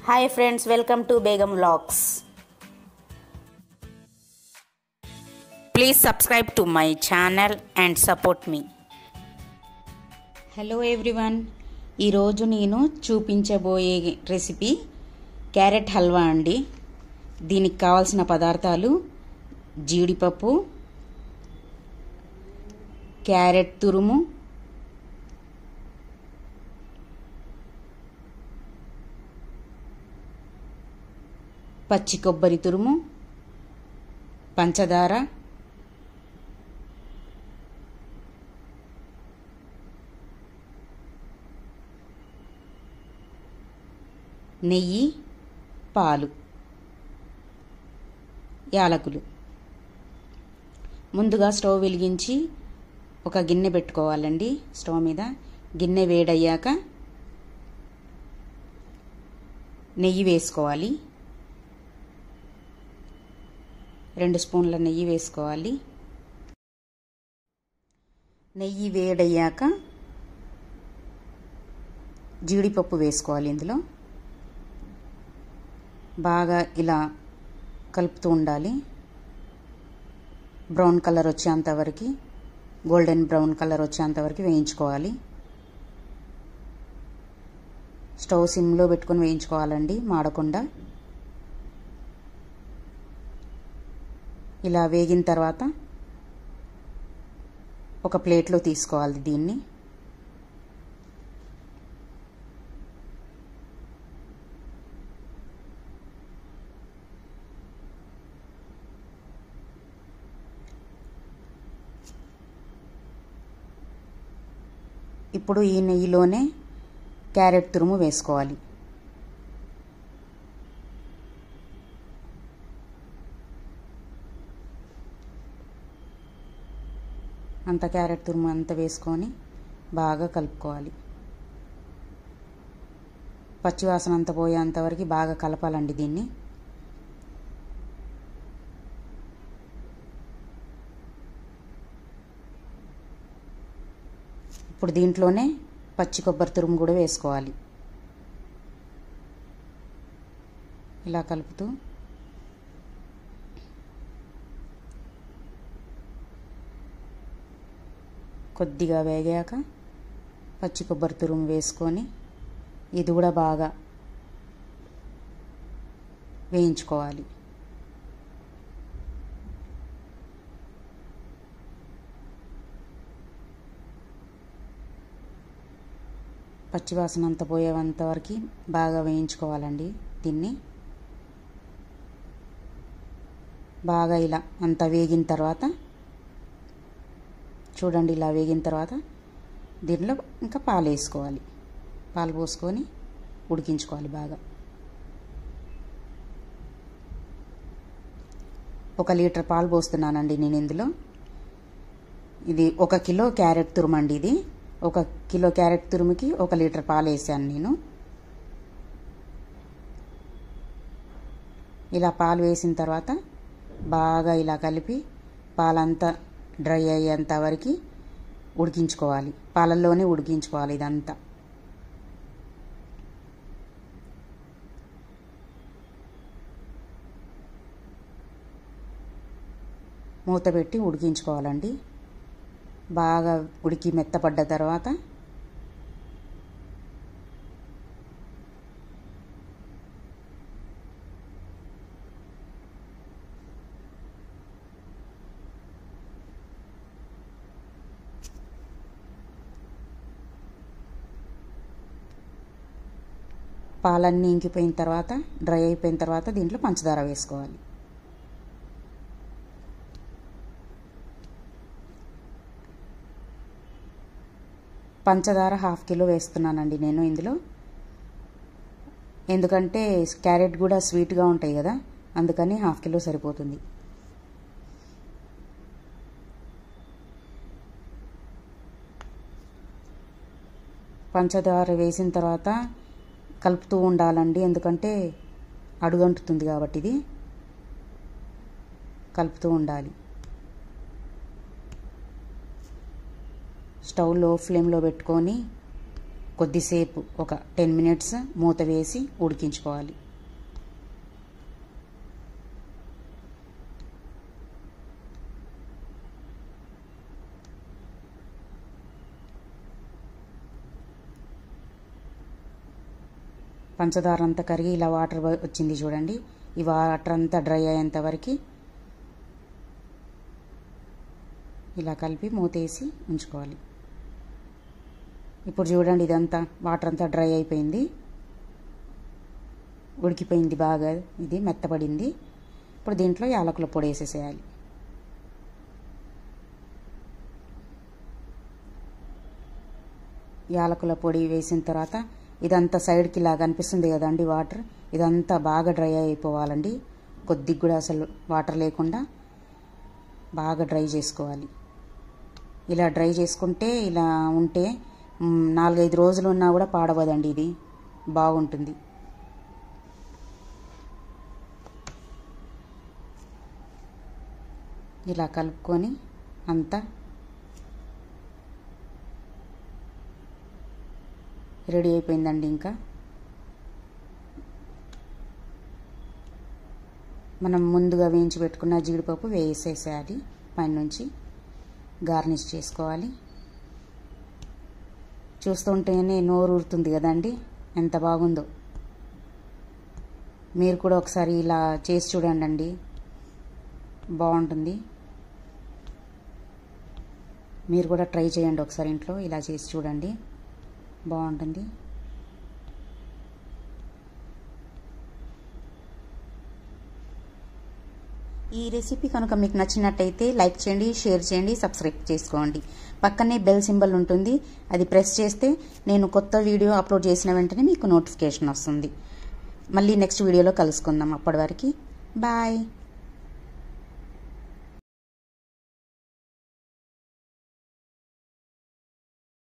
hi friends welcome to Begum vlogs please subscribe to my channel and support మీ hello everyone ఈరోజు నేను చూపించబోయే recipe carrot halwa అండి దీనికి కావాల్సిన పదార్థాలు జీడిపప్పు క్యారెట్ తురుము పచ్చి కొబ్బరి తురుము పంచదార నెయ్యి పాలు యాలకులు ముందుగా స్టవ్ వెలిగించి ఒక గిన్నె పెట్టుకోవాలండి స్టవ్ మీద గిన్నె వేడయ్యాక నెయ్యి వేసుకోవాలి రెండు స్పూన్ల నెయ్యి వేసుకోవాలి నెయ్యి వేడయ్యాక జీడిపప్పు వేసుకోవాలి ఇందులో బాగా ఇలా కలుపుతూ ఉండాలి బ్రౌన్ కలర్ వచ్చేంతవరకు గోల్డెన్ బ్రౌన్ కలర్ వచ్చేంతవరకు వేయించుకోవాలి స్టవ్ సిమ్లో పెట్టుకొని వేయించుకోవాలండి మాడకుండా ఇలా వేగిన తర్వాత ఒక ప్లేట్లో తీసుకోవాలి దీన్ని ఇప్పుడు ఈ నెయ్యిలోనే క్యారెట్ తురుము వేసుకోవాలి అంత క్యారెట్ తురుము అంతా వేసుకొని బాగా కలుపుకోవాలి పచ్చివాసన అంతా పోయేంతవరకు బాగా కలపాలండి దీన్ని ఇప్పుడు దీంట్లోనే పచ్చి కొబ్బరి తురుము కూడా వేసుకోవాలి ఇలా కలుపుతూ కొద్దిగా వేగాక పచ్చి కొబ్బరి తురుము వేసుకొని ఇది కూడా బాగా వేయించుకోవాలి పచ్చివాసన అంతా పోయేంత వరకు బాగా వేయించుకోవాలండి దీన్ని బాగా ఇలా అంతా వేగిన తర్వాత చూడండి ఇలా వేగిన తర్వాత దీంట్లో ఇంకా పాలు వేసుకోవాలి పాలు పోసుకొని ఉడికించుకోవాలి బాగా ఒక లీటర్ పాలు పోస్తున్నానండి నేను ఇందులో ఇది ఒక కిలో క్యారెట్ తురుమండి ఇది ఒక కిలో క్యారెట్ తురుముకి ఒక లీటర్ పాలు వేసాను నేను ఇలా పాలు వేసిన తర్వాత బాగా ఇలా కలిపి పాలంతా డ్రై అయ్యేంత వరకు ఉడికించుకోవాలి పాలల్లోనే ఉడికించుకోవాలి ఇదంతా మూత పెట్టి ఉడికించుకోవాలండి బాగా ఉడికి మెత్తపడ్డ తర్వాత పాలన్నీ ఇంకిపోయిన తర్వాత డ్రై అయిపోయిన తర్వాత దీంట్లో పంచదార వేసుకోవాలి పంచదార హాఫ్ కిలో వేస్తున్నానండి నేను ఇందులో ఎందుకంటే క్యారెట్ కూడా స్వీట్గా ఉంటాయి కదా అందుకని హాఫ్ కిలో సరిపోతుంది పంచదార వేసిన తర్వాత కలుపుతూ ఉండాలండి ఎందుకంటే అడుగంటుతుంది కాబట్టి ఇది కలుపుతూ ఉండాలి స్టవ్ లో ఫ్లేమ్లో పెట్టుకొని కొద్దిసేపు ఒక టెన్ మినిట్స్ మూత వేసి ఉడికించుకోవాలి పంచదార అంతా కరిగి ఇలా వాటర్ వచ్చింది చూడండి ఈ వాటర్ అంతా డ్రై అయ్యేంత వరకు ఇలా కలిపి మూతేసి ఉంచుకోవాలి ఇప్పుడు చూడండి ఇదంతా వాటర్ అంతా డ్రై అయిపోయింది ఉడికిపోయింది బాగా ఇది మెత్తబడింది ఇప్పుడు దీంట్లో యాలకుల పొడి వేసేసేయాలి యాలకుల పొడి వేసిన తర్వాత ఇదంతా సైడ్కి ఇలా కనిపిస్తుంది కదండి వాటర్ ఇదంతా బాగా డ్రై అయిపోవాలండి కొద్దిగా కూడా అసలు వాటర్ లేకుండా బాగా డ్రై చేసుకోవాలి ఇలా డ్రై చేసుకుంటే ఇలా ఉంటే నాలుగైదు రోజులు ఉన్నా కూడా పాడవదండి ఇది బాగుంటుంది ఇలా కలుపుకొని అంతా రెడీ అయిపోయిందండి ఇంకా మనం ముందుగా వేయించి పెట్టుకున్న జీడిపప్పు వేసేసేయాలి పైనుంచి గార్నిష్ చేసుకోవాలి చూస్తుంటేనే నోరు ఊరుతుంది కదండి ఎంత బాగుందో మీరు కూడా ఒకసారి ఇలా చేసి చూడండి అండి బాగుంటుంది మీరు కూడా ట్రై చేయండి ఒకసారి ఇంట్లో ఇలా చేసి చూడండి బాగుంటుంది ఈ రెసిపీ కనుక మీకు నచ్చినట్టయితే లైక్ చేయండి షేర్ చేయండి సబ్స్క్రైబ్ చేసుకోండి పక్కనే బెల్ సింబల్ ఉంటుంది అది ప్రెస్ చేస్తే నేను కొత్త వీడియో అప్లోడ్ చేసిన వెంటనే మీకు నోటిఫికేషన్ వస్తుంది మళ్ళీ నెక్స్ట్ వీడియోలో కలుసుకుందాం అప్పటి వరకు బాయ్